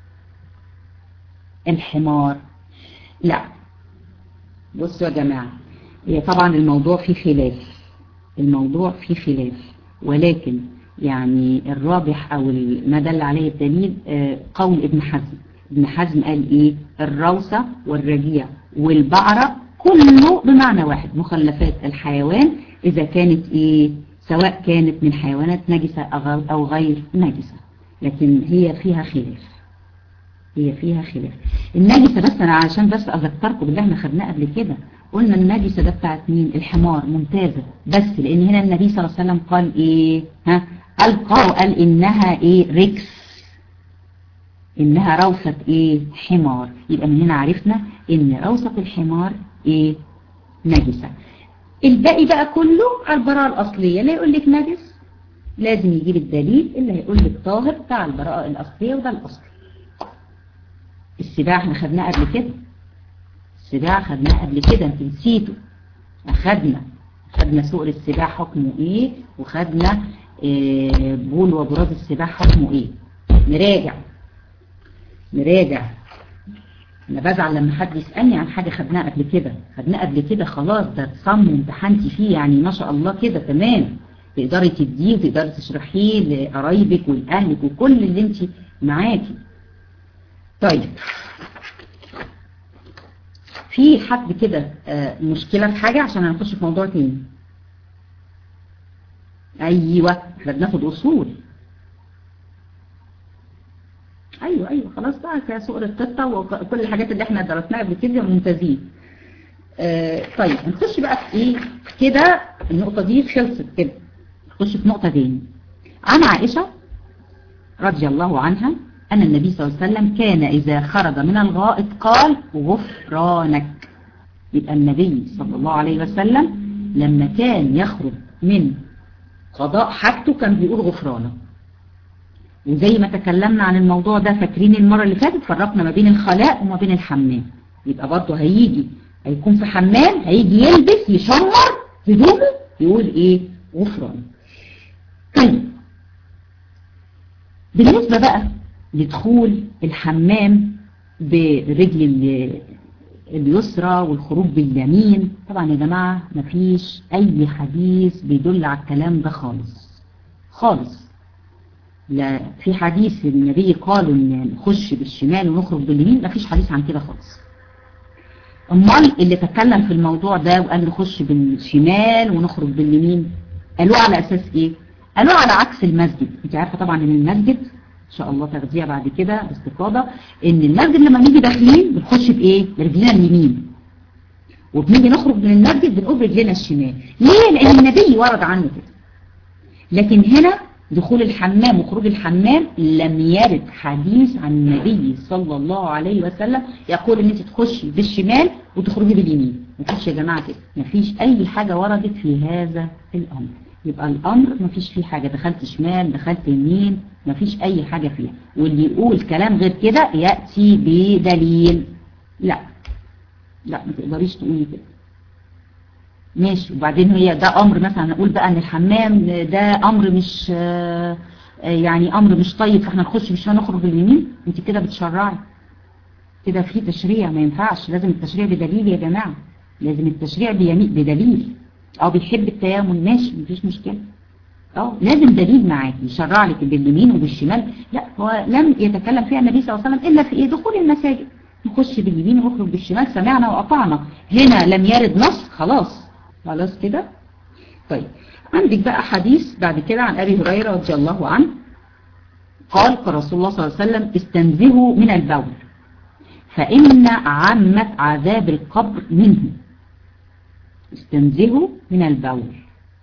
الحمار لا بصوا يا جماعة هي طبعا الموضوع فيه خلاف الموضوع فيه خلاف ولكن يعني الراجح او ما دل عليه الدليل قول ابن حزم ابن حزم قال ايه الروثة والرجيع والبعرة كله بمعنى واحد مخلفات الحيوان اذا كانت ايه سواء كانت من حيوانات نجسة او غير نجسة لكن هي فيها خلاف هي فيها خلاف النجسة بس انا عشان بس اذكركم بالله احنا خدناه قبل كده قلنا النجسة ده بتاعت مين الحمار ممتازة بس لان هنا النبي صلى الله عليه وسلم قال ايه ها القى وقال انها ايه ركس انها روثة ايه حمار يبقى من هنا عرفنا ان روثة الحمار ايه نجسة الباقي بقى كله على البراءة الاصلية لا يقول لك نجس لازم يجيب الدليل اللي هيقول لك طاهر بتاع البراءة الاصلية وده الاصل السباع احنا خدناه قبل كده السباع خدناه قبل كده انت نسيته اخدنا خدنا سوق السباع حكمه ايه وخدنا إيه بول وبراز السباع حكمه ايه نراجع نراجع انا بزعل لما حد يسألني عن حاجة خدناها قبل كده خدناها قبل كده خلاص ده تصمم امتحنتي فيه يعني ما شاء الله كده تمام تقدري تديه وتقدري تشرحيه لقرايبك ولأهلك وكل اللي انت معاكي طيب في حد كده مشكلة في حاجة عشان هنخش في موضوع تاني ايوه احنا بناخد اصول ايوه ايوه خلاص بقى كسوق القطة وكل الحاجات اللي احنا درسناها قبل كده ممتازين آه طيب هنخش بقى في ايه كده النقطة دي خلصت كده نخش في نقطة تاني عن عائشة رضي الله عنها أن النبي صلى الله عليه وسلم كان إذا خرج من الغائط قال غفرانك يبقى النبي صلى الله عليه وسلم لما كان يخرج من قضاء حاجته كان بيقول غفرانك وزي ما تكلمنا عن الموضوع ده فاكرين المرة اللي فاتت فرقنا ما بين الخلاء وما بين الحمام يبقى برضه هيجي هيكون في حمام هيجي يلبس يشمر هدومه يقول ايه غفران طيب بالنسبة بقى لدخول الحمام برجل اليسرى والخروج باليمين طبعا يا جماعة مفيش اي حديث بيدل على الكلام ده خالص خالص لا في حديث النبي قالوا ان نخش بالشمال ونخرج باليمين مفيش حديث عن كده خالص امال اللي تكلم في الموضوع ده وقال نخش بالشمال ونخرج باليمين قالوا على اساس ايه قالوا على عكس المسجد انت عارفه طبعا ان المسجد ان شاء الله تغذية بعد كده باستفاضة ان المسجد لما نيجي داخلين بنخش بايه برجلنا اليمين وبنيجي نخرج من المسجد بنقول برجلنا الشمال ليه لان النبي ورد عنه كده لكن هنا دخول الحمام وخروج الحمام لم يرد حديث عن النبي صلى الله عليه وسلم يقول ان انت تخشي بالشمال وتخرجي باليمين مفيش يا جماعة كده مفيش اي حاجة وردت في هذا الامر يبقى الامر مفيش فيه حاجة دخلت شمال دخلت يمين مفيش اي حاجة فيها واللي يقول كلام غير كده يأتي بدليل لا لا ما تقدريش تقولي كده ماشي وبعدين هي ده امر مثلا نقول بقى ان الحمام ده امر مش يعني امر مش طيب فاحنا نخش مش هنخرج باليمين انت كده بتشرعي كده في تشريع ما ينفعش لازم التشريع بدليل يا جماعة لازم التشريع بيمين بدليل اه بيحب التيامن ماشي مفيش مشكلة اه لازم دليل معاك يشرع لك باليمين وبالشمال لا هو لم يتكلم فيها النبي صلى الله عليه وسلم الا في ايه دخول المساجد نخش باليمين ونخرج بالشمال سمعنا وأطعنا هنا لم يرد نص خلاص خلاص كده طيب عندك بقى حديث بعد كده عن أبي هريرة رضي الله عنه قال قال رسول الله صلى الله عليه وسلم استنزهوا من البول فإن عامة عذاب القبر منه استنزهوا من البول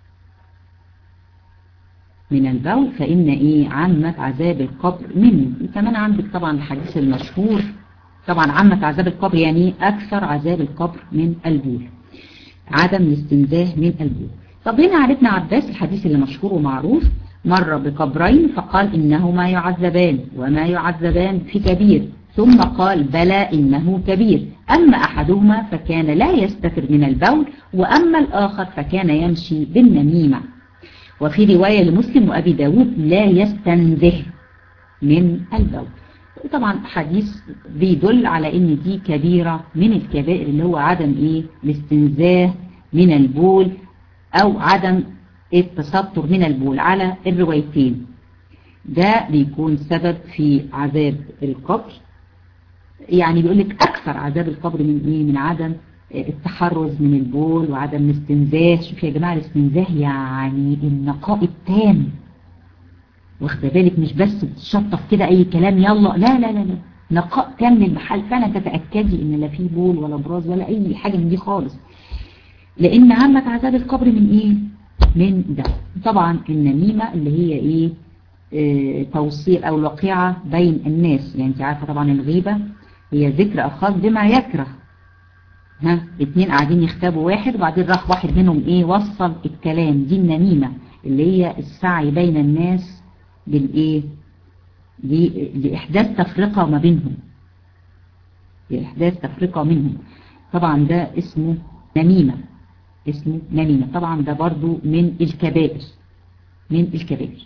من البول فإن إيه عامة عذاب القبر منه كمان عندك طبعا الحديث المشهور طبعا عامة عذاب القبر يعني أكثر عذاب القبر من البول عدم الاستنزاه من البول طب هنا عن ابن عباس الحديث اللي مشهور ومعروف مر بقبرين فقال إنهما يعذبان وما يعذبان في كبير ثم قال بلى إنه كبير أما أحدهما فكان لا يستتر من البول وأما الآخر فكان يمشي بالنميمة وفي رواية لمسلم وأبي داود لا يستنزه من البول طبعا حديث بيدل على ان دي كبيرة من الكبائر اللي هو عدم ايه الاستنزاه من البول او عدم التستر من البول على الروايتين ده بيكون سبب في عذاب القبر يعني بيقول لك اكثر عذاب القبر من ايه من عدم التحرز من البول وعدم الاستنزاه شوف يا جماعة الاستنزاه يعني النقاء التام واخده بالك مش بس بتشطف كده اي كلام يلا لا لا لا لا نقاء تام للمحل فعلا تتأكدي ان لا فيه بول ولا براز ولا اي حاجة من دي خالص لان عامة عذاب القبر من ايه من ده طبعا النميمة اللي هي ايه اه توصيل او الوقيعة بين الناس يعني انت عارفة طبعا الغيبة هي ذكر اخاك بما يكره ها اتنين قاعدين يختابوا واحد وبعدين راح واحد منهم ايه وصل الكلام دي النميمة اللي هي السعي بين الناس بالايه لإحداث تفرقة ما بينهم لإحداث تفرقة منهم طبعا ده اسمه نميمة اسمه نميمة طبعا ده برضو من الكبائر من الكبائر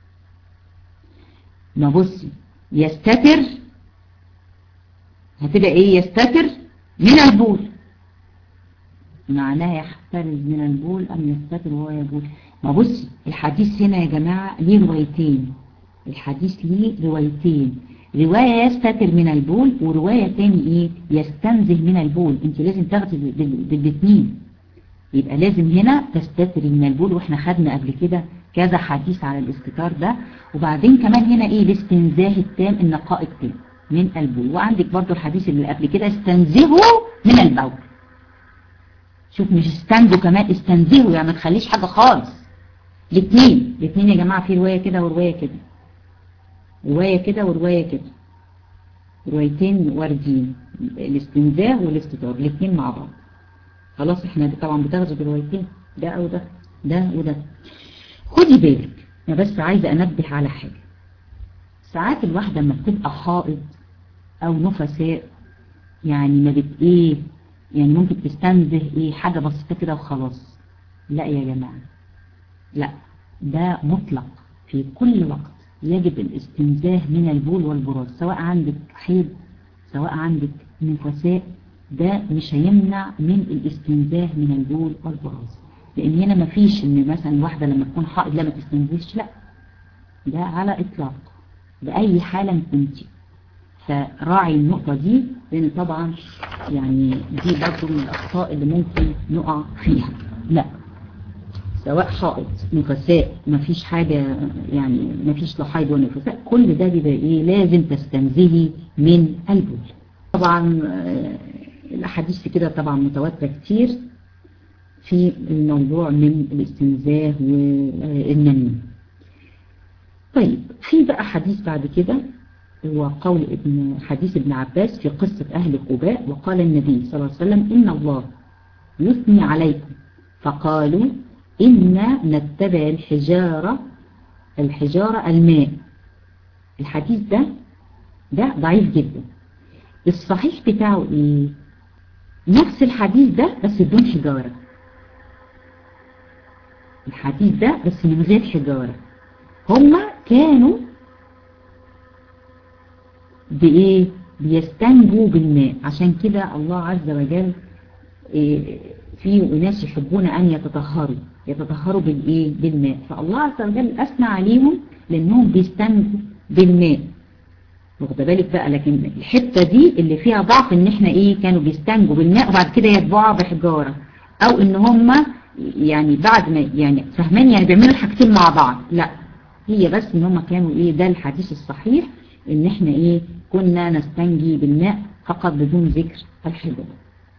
ما بصي يستتر هتبقى ايه يستتر من البول معناه يحترز من البول ام يستتر وهو يبول ما بصي الحديث هنا يا جماعة ليه روايتين الحديث ليه روايتين رواية يستتر من البول ورواية تاني ايه يستنزه من البول انت لازم تاخدي بالاثنين يبقى لازم هنا تستتري من البول واحنا خدنا قبل كده كذا حديث على الاستتار ده وبعدين كمان هنا ايه الاستنزاه التام النقاء التام من البول وعندك برضو الحديث اللي قبل كده استنزهوا من البول شوف مش استنزوا كمان استنزهوا يعني ما تخليش حاجة خالص الاثنين الاثنين يا جماعة في رواية كده ورواية كده رواية كده ورواية كده روايتين واردين الاستنزاه والاستطار الاثنين مع بعض خلاص احنا طبعا بتاخدوا بروايتين ده او ده ده وده خدي بالك انا بس عايزة انبه على حاجة ساعات الواحدة لما بتبقى حائض او نفساء يعني ما بت ايه يعني ممكن تستنزه ايه حاجة بسيطة كده وخلاص لا يا جماعة لا ده مطلق في كل وقت يجب الاستنزاه من البول والبراز سواء عندك حيض سواء عندك نفساء ده مش هيمنع من الاستنزاه من البول والبراز لان هنا مفيش ان مثلا واحدة لما تكون حائض لا ما تستنزهش لا ده على اطلاق بأي حالة كنتي فراعي النقطة دي لان طبعا يعني دي برضه من الاخطاء اللي ممكن نقع فيها لا سواء حائط نفساء مفيش حاجة يعني مفيش لا حيض ولا نفساء كل ده بيبقى ايه لازم تستنزهي من البول طبعا الاحاديث كده طبعا متواترة كتير في الموضوع من الاستنزاه والنميم طيب في بقى حديث بعد كده هو قول ابن حديث ابن عباس في قصة أهل قباء وقال النبي صلى الله عليه وسلم إن الله يثني عليكم فقالوا إنا نتبع الحجارة الحجارة الماء الحديث ده ده ضعيف جدا الصحيح بتاعه إيه نفس الحديث ده بس بدون حجارة الحديث ده بس من غير حجارة هما كانوا بإيه بيستنجوا بالماء عشان كده الله عز وجل إيه في ناس يحبون أن يتطهروا يتطهروا بالإيه بالماء فالله عز وجل أثنى عليهم لأنهم بيستنجوا بالماء واخد بالك بقى لكن الحتة دي اللي فيها ضعف ان احنا ايه كانوا بيستنجوا بالماء وبعد كده يتبعوا بحجارة او ان هم يعني بعد ما يعني فاهمين يعني بيعملوا الحاجتين مع بعض لا هي بس ان هم كانوا ايه ده الحديث الصحيح ان احنا ايه كنا نستنجي بالماء فقط بدون ذكر الحجارة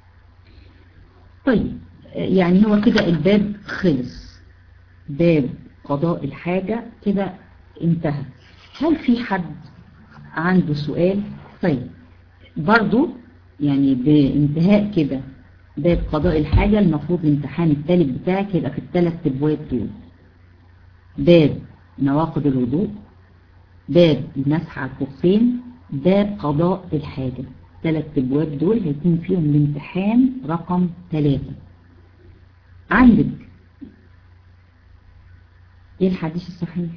طيب يعني هو كده الباب خلص باب قضاء الحاجة كده انتهى هل في حد عنده سؤال طيب برضو يعني بانتهاء كده باب قضاء الحاجة المفروض الامتحان الثالث بتاعك يبقى في الثلاث ابواب دول باب نواقض الوضوء باب المسح على الخفين باب قضاء الحاجة ثلاث ابواب دول هيكون فيهم الامتحان رقم ثلاثة عندك ايه الحديث الصحيح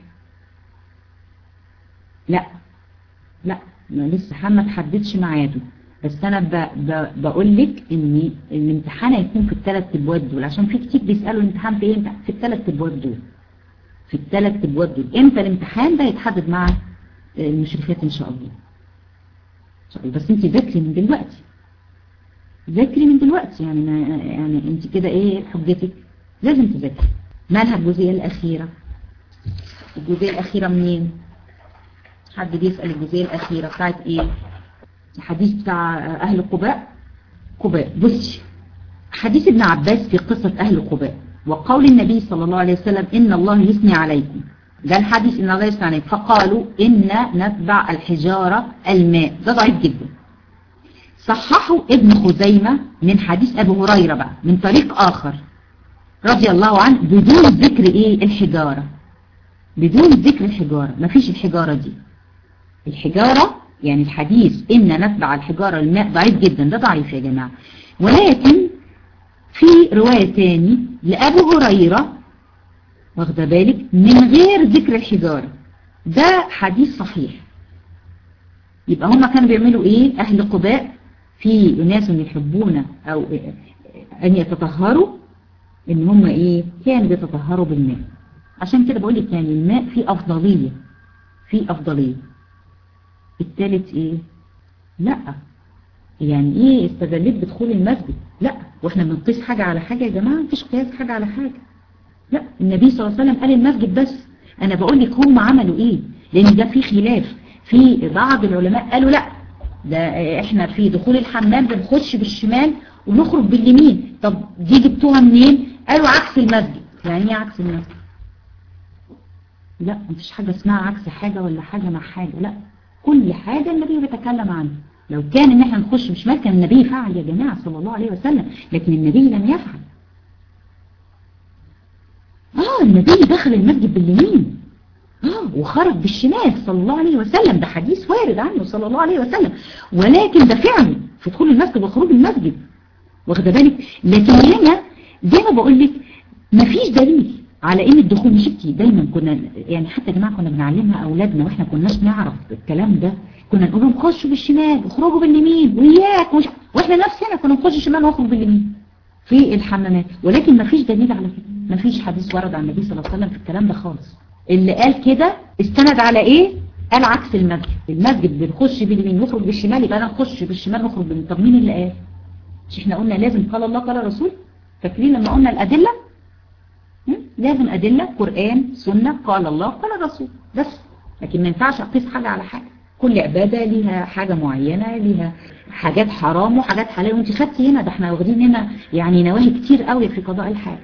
لا لا ما لسه ما تحددش ميعاده بس انا ب... ب... بقول لك ان الامتحان هيكون في الثلاث ابواب دول عشان في كتير بيسالوا الامتحان في ايه في الثلاث ابواب دول في الثلاث ابواب دول امتى الامتحان ده يتحدد مع المشرفات ان شاء الله ان شاء الله بس انت ذاكري من دلوقتي ذاكري من دلوقتي يعني ما يعني انت كده ايه حجتك لازم تذاكري مالها الجزئيه الاخيره الجزئيه الاخيره منين حد بيسال الجزئيه الاخيره بتاعت ايه الحديث بتاع أهل قباء قباء بصي حديث ابن عباس في قصة أهل قباء وقول النبي صلى الله عليه وسلم إن الله يثني عليكم ده الحديث إن الله يثني عليكم فقالوا إن نتبع الحجارة الماء ده ضعيف جدا صححوا ابن خزيمة من حديث أبو هريرة بقى من طريق آخر رضي الله عنه بدون ذكر إيه الحجارة بدون ذكر الحجارة مفيش الحجارة دي الحجارة يعني الحديث إن نتبع الحجارة الماء ضعيف جدا ده ضعيف يا جماعة ولكن في رواية تاني لأبو هريرة واخده بالك من غير ذكر الحجارة ده حديث صحيح يبقى هما كانوا بيعملوا ايه أهل قباء في ناس يحبون أو أن يتطهروا ان هم ايه كانوا بيتطهروا بالماء عشان كده بقول لك يعني الماء فيه أفضلية فيه أفضلية الثالث ايه لا يعني ايه استدلت بدخول المسجد لا واحنا بنقيس حاجة على حاجة يا جماعة مفيش قياس حاجة على حاجة لا النبي صلى الله عليه وسلم قال المسجد بس انا بقول لك هم عملوا ايه لان ده في خلاف في بعض العلماء قالوا لا ده احنا في دخول الحمام بنخش بالشمال ونخرج باليمين طب دي جبتوها منين قالوا عكس المسجد يعني ايه عكس المسجد لا مفيش حاجة اسمها عكس حاجة ولا حاجة مع حاجة لا كل حاجة النبي بيتكلم عنها لو كان ان احنا نخش بشمال كان النبي فعل يا جماعة صلى الله عليه وسلم لكن النبي لم يفعل اه النبي دخل المسجد باليمين اه وخرج بالشمال صلى الله عليه وسلم ده حديث وارد عنه صلى الله عليه وسلم ولكن ده فعل في دخول المسجد وخروج المسجد واخده بالك لكن هنا زي ما بقول لك مفيش دليل على ان الدخول مش انتي دايما كنا يعني حتى يا جماعه كنا بنعلمها اولادنا واحنا كناش نعرف الكلام ده كنا نقول لهم خشوا بالشمال وخرجوا باليمين وياك وش... واحنا نفسنا كنا نخش الشمال ونخرج باليمين في الحمامات ولكن ما فيش دليل على كده ما فيش حديث ورد عن النبي صلى الله عليه وسلم في الكلام ده خالص اللي قال كده استند على ايه قال عكس المسجد المسجد بنخش باليمين نخرج بالشمال يبقى انا نخش بالشمال نخرج باليمين طب مين اللي قال مش احنا قلنا لازم قال الله قال الرسول فاكرين لما قلنا الادله لازم أدلة قرآن سنة قال الله قال الرسول بس لكن ما ينفعش أقيس حاجة على حاجة كل عبادة ليها حاجة معينة ليها حاجات حرام وحاجات حلال وانت خدتي هنا ده احنا واخدين هنا يعني نواهي كتير قوي في قضاء الحاجة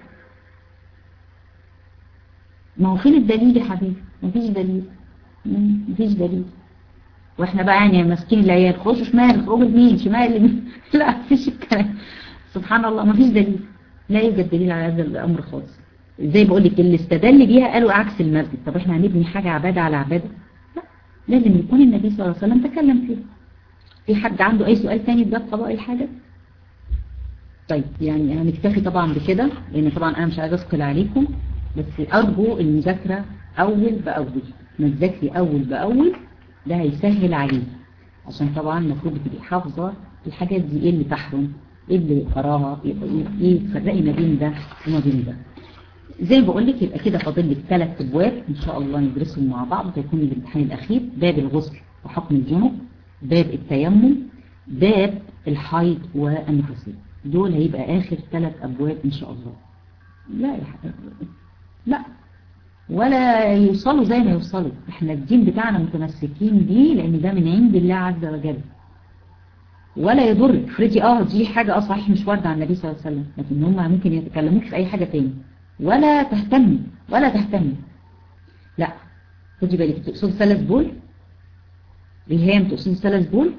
ما هو فين الدليل يا حبيبي مفيش دليل مفيش دليل واحنا بقى يعني ماسكين العيال خشوا شمال خرجوا يمين شمال يمين لا مفيش الكلام سبحان الله مفيش دليل لا يوجد دليل على هذا الامر خالص زي بقول لك اللي استدل بيها قالوا عكس المسجد طب احنا هنبني حاجة عبادة على عبادة لا لازم يكون النبي صلى الله عليه وسلم تكلم فيه في حد عنده اي سؤال تاني في باب قضاء الحاجة طيب يعني هنكتفي طبعا بكده لان طبعا انا مش عايزه اثقل عليكم بس ارجو المذاكرة اول باول ما تذاكري اول باول ده هيسهل عليك عشان طبعا المفروض تبقي حافظة الحاجات دي ايه اللي تحرم ايه اللي قراها ايه تفرقي ما بين ده وما بين ده زي ما بقول لك يبقى كده فاضل لك ثلاث ابواب ان شاء الله ندرسهم مع بعض هيكون الامتحان الاخير باب الغسل وحكم الجنب باب التيمم باب الحيض والنفاسيه دول هيبقى اخر ثلاث ابواب ان شاء الله لا يا حبيبي لا ولا يوصلوا زي ما يوصلوا احنا الدين بتاعنا متمسكين بيه لان ده من عند الله عز وجل ولا يضر افرضي اه دي حاجة اه صحيح مش واردة عن النبي صلى الله عليه وسلم لكن هم ممكن يتكلموك في اي حاجة تاني ولا تهتمي ولا تهتمي لا خدي بالك تقصد ثلاث بول ريهام تقصد ثلاث بول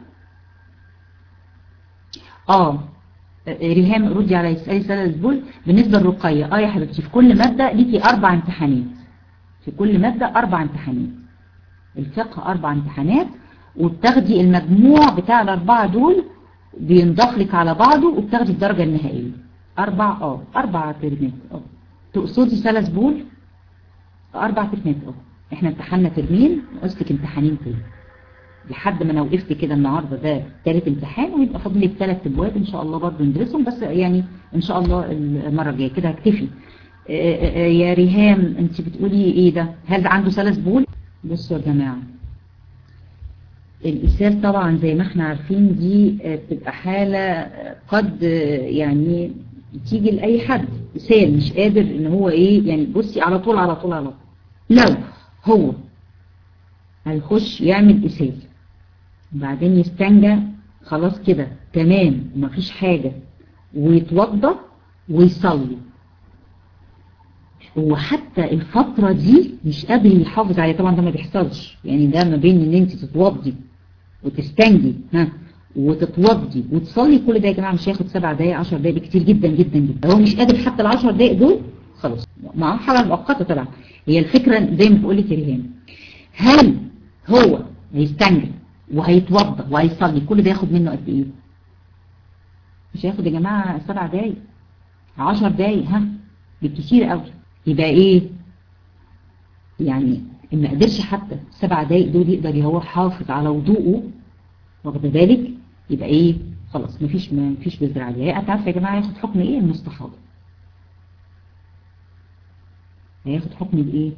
اه ريهام ردي على اسالي ثلاث بول بالنسبة للرقية اه يا حبيبتي في كل مادة ليكي اربع امتحانات في كل مادة اربع امتحانات الفقه اربع امتحانات وبتاخدي المجموع بتاع الاربعة دول بينضاف لك على بعضه وبتاخدي الدرجة النهائية اربع اه اربع ترمات اه تقصدي ثلاث بول اربع ترمات اه احنا امتحاننا ترمين وقصتك امتحانين تاني لحد ما انا وقفت كده النهارده ده ثالث امتحان ويبقى فاضل لي ثلاث ابواب ان شاء الله برضه ندرسهم بس يعني ان شاء الله المره الجايه كده هكتفي يا ريهام انت بتقولي ايه ده هل عنده ثلاث بول بصوا يا جماعه الإسهال طبعا زي ما احنا عارفين دي بتبقى حالة قد يعني تيجي لأي حد إسهال مش قادر ان هو ايه يعني بصي على طول على طول على طول لو هو هيخش يعمل إسهال وبعدين يستنجى خلاص كده تمام ومفيش حاجة ويتوضى ويصلي وحتى الفترة دي مش قادر يحافظ عليها طبعا ده ما بيحصلش يعني ده ما بين ان انت تتوضي وتستنجي ها وتتوضي وتصلي كل ده يا جماعة مش هياخد سبع دقايق 10 دقايق كتير جدا جدا جدا هو مش قادر حتى ال 10 دقايق دول خلاص معاه حاجة مؤقتة طبعا هي الفكرة زي ما بقول لك يا ريهام هل هو هيستنجي وهيتوضى وهيصلي كل ده ياخد منه قد ايه مش هياخد يا جماعة سبع دقايق 10 دقايق ها بالكثير قوي يبقى ايه يعني ان ما قدرش حتى سبع دقايق دول يقدر هو حافظ على وضوءه واخد بالك يبقى ايه خلاص مفيش مفيش بذر عليه انت عارفه يا جماعه ياخد حكم ايه المستحاضه هياخد حكم الايه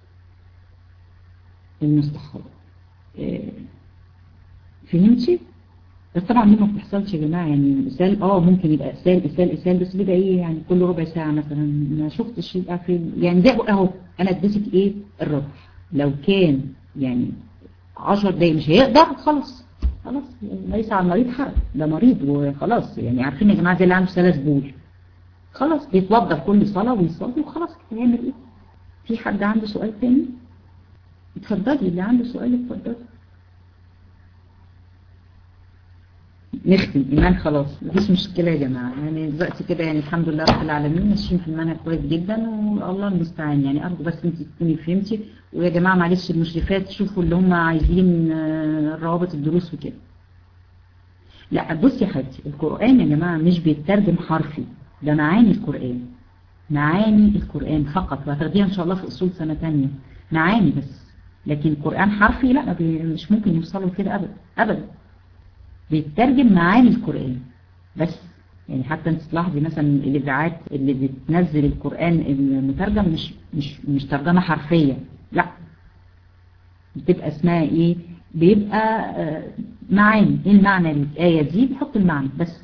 المستحاضه إيه فهمتي بس طبعا دي ما بتحصلش يا جماعه يعني اسال اه ممكن يبقى اسال اسال اسال بس بيبقى ايه يعني كل ربع ساعه مثلا ما شفتش يبقى في يعني زي اهو انا اديتك ايه الربع لو كان يعني 10 دقايق مش هيقدر خلاص خلاص ليس على المريض حرج ده مريض وخلاص يعني عارفين يا جماعه زي اللي عنده ثلاث بول خلاص بيتوضى في كل صلاه ويصلي وخلاص كده هيعمل ايه في حد عنده سؤال تاني اتفضلي اللي عنده سؤال اتفضلي نختم إيمان خلاص مفيش مشكلة يا جماعة يعني دلوقتي كده يعني الحمد لله رب العالمين ماشيين في المنهج كويس جدا والله المستعان يعني أرجو بس أنت تكوني فهمتي ويا جماعة معلش المشرفات شوفوا اللي هم عايزين روابط الدروس وكده لا بصي يا حبيبتي القرآن يا جماعة مش بيترجم حرفي ده معاني القرآن معاني القرآن فقط وهتاخديها إن شاء الله في أصول سنة تانية معاني بس لكن القرآن حرفي لا مش ممكن يوصلوا كده أبدا أبدا بيترجم معاني القرآن بس يعني حتى انت تلاحظي مثلا الاذاعات اللي بتنزل القرآن المترجم مش مش مش ترجمة حرفية لا بتبقى اسمها ايه بيبقى معاني ايه المعنى الآية دي بيحط المعنى بس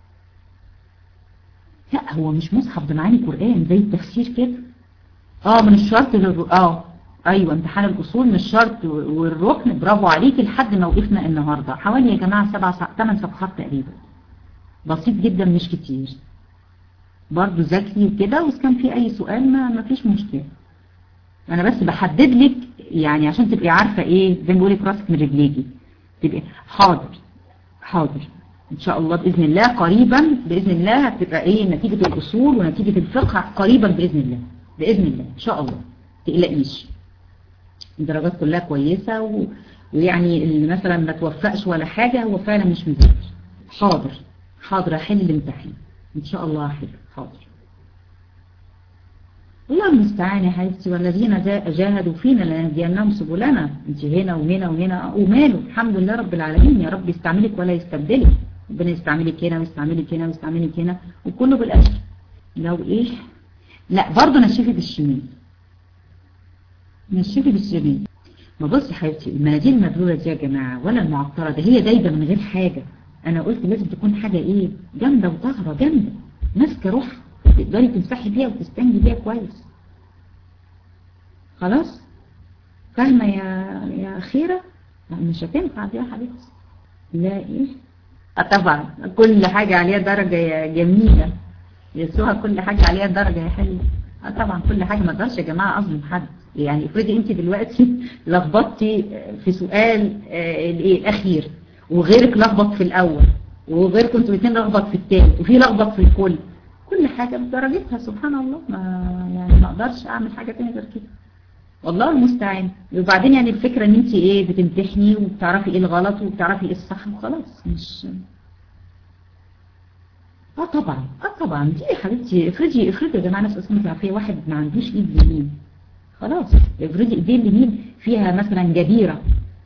لا هو مش مصحف ده معاني قرآن زي التفسير كده اه من الشرط للر... اه ايوه امتحان الاصول من الشرط والركن برافو عليك لحد ما وقفنا النهارده حوالي يا جماعه سبع ثمان صفحات تقريبا بسيط جدا مش كتير برضو ذكي وكده واذا كان في اي سؤال ما ما فيش مشكله انا بس بحدد لك يعني عشان تبقي عارفه ايه زي ما بقول لك راسك من رجليكي تبقي حاضر حاضر ان شاء الله باذن الله قريبا باذن الله هتبقى ايه نتيجه الاصول ونتيجه الفقه قريبا باذن الله باذن الله ان شاء الله تقلقيش الدرجات كلها كويسة و... ويعني اللي مثلا ما توفقش ولا حاجة هو فعلا مش مذاكر حاضر حاضر احل الامتحان ان شاء الله احل حاضر الله المستعان يا حبيبتي والذين جاهدوا فينا لنهدينهم سبلنا انت هنا وهنا وهنا وماله الحمد لله رب العالمين يا رب يستعملك ولا يستبدلك ربنا يستعملك هنا ويستعملك هنا ويستعملك هنا وكله بالاجر لو ايه لا برضه نشفت الشمال نشفي بالشمال ما بصي حبيبتي المناديل المبلوله دي يا جماعه ولا المعطره ده هي دايبه من غير حاجه انا قلت لازم تكون حاجه ايه جامده وطاهره جامده ماسكه روح تقدري تمسحي بيها وتستنجي بيها كويس خلاص فاهمه يا يا خيره مش هتنفع دي يا حبيبتي لا ايه اه طبعا كل حاجه عليها درجه يا جميله يسوها كل حاجه عليها درجه يا حلوه اه طبعا كل حاجه ما اقدرش يا جماعه اظلم حد يعني افرضي انت دلوقتي لخبطتي في سؤال الايه الاخير وغيرك لخبط في الاول وغيركم انتوا الاثنين لخبط في الثالث وفي لخبط في الكل كل حاجه بدرجتها سبحان الله ما يعني ما اقدرش اعمل حاجه ثانيه غير كده والله المستعان وبعدين يعني الفكرة ان انت ايه بتمتحني وبتعرفي ايه الغلط وبتعرفي ايه الصح وخلاص مش اه طبعا اه طبعا دي يا حبيبتي افرضي افرضي يا جماعه ناس اصلا تعرفيه واحد ما عندوش ايد يمين خلاص افرضي ايديه اليمين فيها مثلا جبيره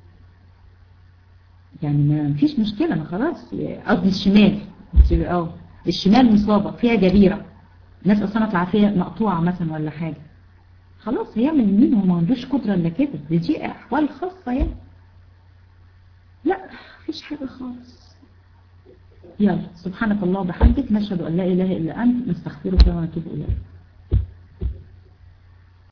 يعني ما فيش مشكله ما خلاص قصدي الشمال اه الشمال مصابه فيها جبيره ناس اصلا العافيه مقطوعه مثلا ولا حاجه خلاص هيعمل يمين هو ما عندوش قدره الا كده دي, دي احوال خاصه يعني لا مفيش حاجه خالص يلا سبحانك الله وبحمدك نشهد أن لا إله إلا أنت نستغفرك ونتوب إليك